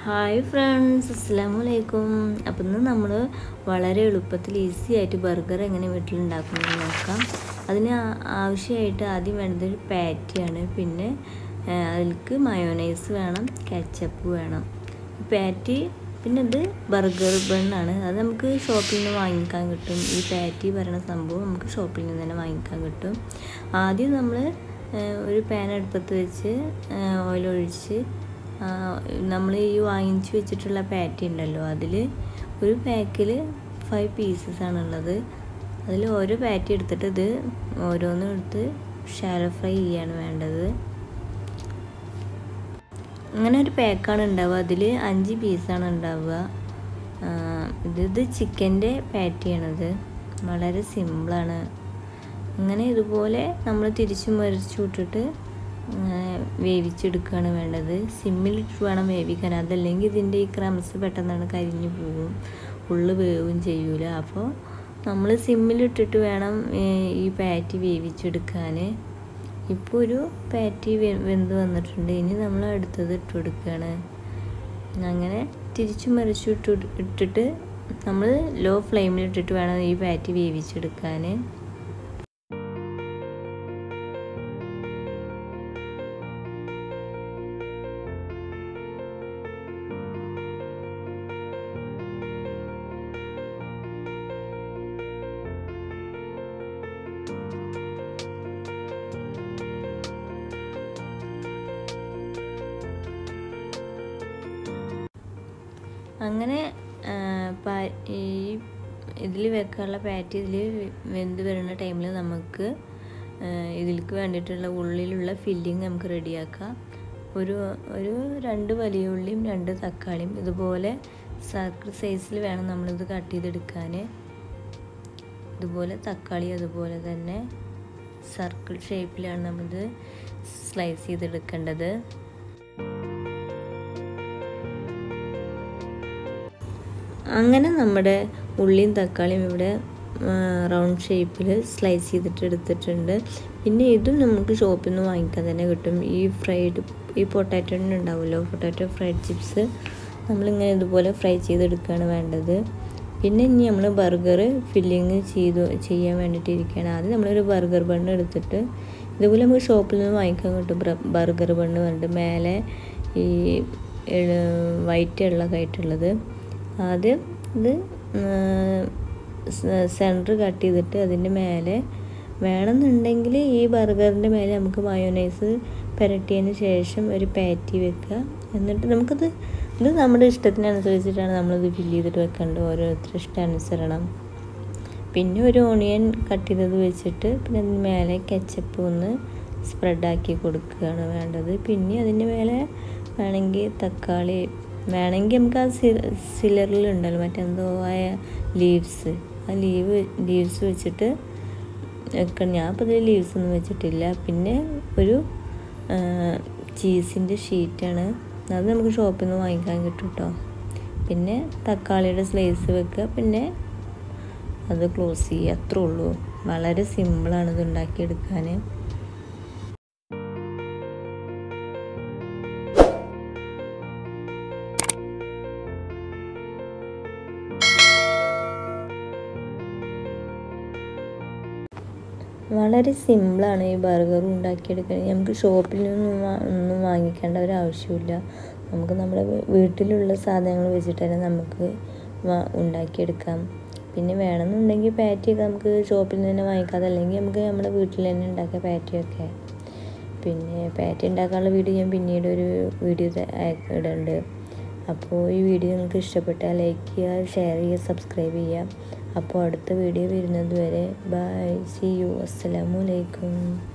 hi friends അസ്സാമു അലൈക്കും അപ്പം ഇന്ന് നമ്മൾ വളരെ എളുപ്പത്തിൽ ഈസി ആയിട്ട് ബർഗർ എങ്ങനെ വീട്ടിലുണ്ടാക്കുന്നത് നോക്കാം അതിന് ആ- ആവശ്യമായിട്ട് ആദ്യം വേണ്ടത് ഒരു പാറ്റിയാണ് പിന്നെ ആ, അതിലേക്ക് മയോനൈസ് വേണം കെച്ചപ്പ് വേണം പാറ്റി പിന്നെ ഇത് ബർഗർ ബണ്ണാണ് അത് നമുക്ക് ഷോപ്പിൽ നിന്ന് വാങ്ങിക്കാൻ കിട്ടും ഈ പാറ്റി പറയുന്ന സംഭവം നമുക്ക് ഷോപ്പിൽ നിന്ന് തന്നെ വാങ്ങിക്കാൻ കിട്ടും ആദ്യം നമ്മൾ ഒരു പാൻ അടുപ്പത്ത് വെച്ച് ഓയിൽ ഒഴിച്ച് നമ്മൾ ഈ വാങ്ങിച്ച് വെച്ചിട്ടുള്ള പാറ്റി ഉണ്ടല്ലോ അതിൽ ഒരു പാക്കിൽ ഫൈവ് പീസസ് ആണുള്ളത് അതിൽ ഓരോ പാറ്റി എടുത്തിട്ട് ഇത് ഓരോന്നും എടുത്ത് ഷാലോ ഫ്രൈ ചെയ്യാണ് വേണ്ടത് അങ്ങനെ ഒരു പാക്കാണ് ഉണ്ടാവുക അതിൽ അഞ്ച് പീസാണ് ഉണ്ടാവുക ആ, ഇത് ഇത് ചിക്കൻ്റെ പാറ്റിയാണത് വളരെ സിമ്പിളാണ് അങ്ങനെ ഇതുപോലെ നമ്മൾ തിരിച്ചു മറിച്ചു വിട്ടിട്ട് അങ്ങനെ വേവിച്ചെടുക്കുകയാണ് വേണ്ടത് സിമ്മിലിട്ട് വേണം വേവിക്കാൻ അതല്ലെങ്കിൽ ഇതിൻ്റെ ഈ ക്രംസ് പെട്ടെന്നാണ് കരിഞ്ഞു പോകും ഉള്ളു വേവും ചെയ്യൂല അപ്പോൾ നമ്മൾ സിമ്മിലിട്ടിട്ട് വേണം ഏ, ഈ പാറ്റി വേവിച്ചെടുക്കാൻ ഇപ്പോൾ ഒരു പാറ്റി വെ- വെന്ത് വന്നിട്ടുണ്ട് ഇനി നമ്മൾ അടുത്തത് ഇട്ട് കൊടുക്കുകയാണ് അങ്ങനെ തിരിച്ചു മറിച്ചു ഇട്ട് ഇട്ടിട്ട് നമ്മൾ ലോ ഫ്ലെയിമിൽ ഇട്ടിട്ട് വേണം ഈ പാറ്റി വേവിച്ചെടുക്കാൻ അങ്ങനെ ആ, പാ- ഈ ഇതിൽ വെക്കാനുള്ള പാറ്റി ഇതിൽ വെന്ത് വരുന്ന ടൈമിൽ നമുക്ക് ആ, ഇതിലേക്ക് വേണ്ടിയിട്ടുള്ള ഉള്ളിലുള്ള ഫില്ലിങ് നമുക്ക് റെഡിയാക്കാം ഒരു ഒരു രണ്ട് വലിയ ഉള്ളിയും രണ്ട് തക്കാളിയും ഇതുപോലെ സർക്കിൾ സൈസിൽ വേണം നമ്മളിത് കട്ട് ചെയ്തെടുക്കാൻ ഇതുപോലെ തക്കാളി അതുപോലെ തന്നെ സർക്കിൾ ഷേപ്പിലാണ് നമ്മളിത് സ്ലൈസ് ചെയ്തെടുക്കേണ്ടത് അങ്ങനെ നമ്മുടെ ഉള്ളിയും തക്കാളിയും ഇവിടെ റൗണ്ട് ഷേപ്പിൽ സ്ലൈസ് ചെയ്തിട്ട് എടുത്തിട്ടുണ്ട് പിന്നെ ഇതും നമുക്ക് ഷോപ്പിൽ നിന്ന് വാങ്ങിക്കാൻ തന്നെ കിട്ടും ഈ ഫ്രൈഡ് ഈ പൊട്ടാറ്റോ ഉണ്ടാവുമല്ലോ പൊട്ടാറ്റോ ഫ്രൈഡ് ചിപ്സ് നമ്മളിങ്ങനെ ഇതുപോലെ ഫ്രൈ ചെയ്തെടുക്കുകയാണ് വേണ്ടത് പിന്നെ ഇനി നമ്മൾ ബർഗർ ഫില്ലിങ് ചെയ്തു ചെയ്യാൻ വേണ്ടിയിട്ട് ഇരിക്കുകയാണ് ആദ്യം നമ്മളൊരു ബർഗർ ബണ്ണ് എടുത്തിട്ട് ഇതുപോലെ നമുക്ക് ഷോപ്പിൽ നിന്ന് വാങ്ങിക്കാൻ കിട്ടും ബർഗർ ബണ്ണ് പറഞ്ഞിട്ട് മേലെ ഈ വൈറ്റ് എള്ളൊക്കെ ആയിട്ടുള്ളത് ആദ്യം ഇത് സെൻറ്റർ കട്ട് ചെയ്തിട്ട് അതിൻ്റെ മേലെ വേണമെന്നുണ്ടെങ്കിൽ ഈ ബർഗറിൻ്റെ മേലെ നമുക്ക് മയോനൈസ് പുരട്ടിയതിന് ശേഷം ഒരു പാറ്റി വെക്കുക എന്നിട്ട് നമുക്കത് ഇത് നമ്മുടെ ഇഷ്ടത്തിനനുസരിച്ചിട്ടാണ് നമ്മളിത് ഫില്ല് ചെയ്തിട്ട് വെക്കേണ്ടത് ഓരോരുത്തരുടെ ഇഷ്ടാനുസരണം പിന്നെ ഒരു ഓണിയൻ കട്ട് ചെയ്തത് വെച്ചിട്ട് പിന്നെ അതിന് മേലെ കെച്ചപ്പ് ഒന്ന് സ്പ്രെഡാക്കി കൊടുക്കുകയാണ് വേണ്ടത് പിന്നെ അതിൻ്റെ മേലെ വേണമെങ്കിൽ തക്കാളി വേണമെങ്കിൽ നമുക്ക് ആ സി സിലറിലുണ്ടല്ലോ മറ്റെന്തോ ആയ ലീവ്സ് ആ ലീവ് ലീവ്സ് വെച്ചിട്ട് വെക്കണം ഞാൻ അപ്പോൾ ഇതിൽ ലീവ്സ് ഒന്നും വെച്ചിട്ടില്ല പിന്നെ ഒരു ചീസിൻ്റെ ഷീറ്റാണ് അത് നമുക്ക് ഷോപ്പിൽ നിന്ന് വാങ്ങിക്കാൻ കിട്ടും കേട്ടോ പിന്നെ തക്കാളിയുടെ സ്ലൈസ് വെക്കുക പിന്നെ അത് ക്ലോസ് ചെയ്യുക അത്രേ ഉള്ളൂ വളരെ സിമ്പിളാണ് ഇത് ഉണ്ടാക്കിയെടുക്കാൻ വളരെ സിമ്പിളാണ് ഈ ബർഗർ ഉണ്ടാക്കിയെടുക്കാൻ നമുക്ക് ഷോപ്പിൽ നിന്നും വാ- ഒന്നും വാങ്ങിക്കേണ്ട ഒരു ആവശ്യമില്ല നമുക്ക് നമ്മുടെ വീ- വീട്ടിലുള്ള സാധനങ്ങൾ വെച്ചിട്ട് തന്നെ നമുക്ക് വാ- ഉണ്ടാക്കിയെടുക്കാം പിന്നെ വേണമെന്നുണ്ടെങ്കിൽ പാറ്റിയൊക്കെ നമുക്ക് ഷോപ്പിൽ നിന്ന് തന്നെ വാങ്ങിക്കാതെ അല്ലെങ്കിൽ നമുക്ക് നമ്മുടെ വീട്ടിൽ തന്നെ ഉണ്ടാക്കിയ പാറ്റിയൊക്കെ പിന്നെ പാറ്റി ഉണ്ടാക്കാനുള്ള വീഡിയോ ഞാൻ പിന്നീട് ഒരു വീഡിയോ ഇടുന്നുണ്ട് അപ്പോൾ ഈ വീഡിയോ നിങ്ങൾക്ക് ഇഷ്ടപ്പെട്ടാൽ ലൈക്ക് ചെയ്യുക ഷെയർ ചെയ്യുക സബ്സ്ക്രൈബ് ചെയ്യുക അപ്പോൾ അടുത്ത വീഡിയോ വരുന്നത് വരെ ബൈ സി യു അസ്സലാമു അലൈക്കും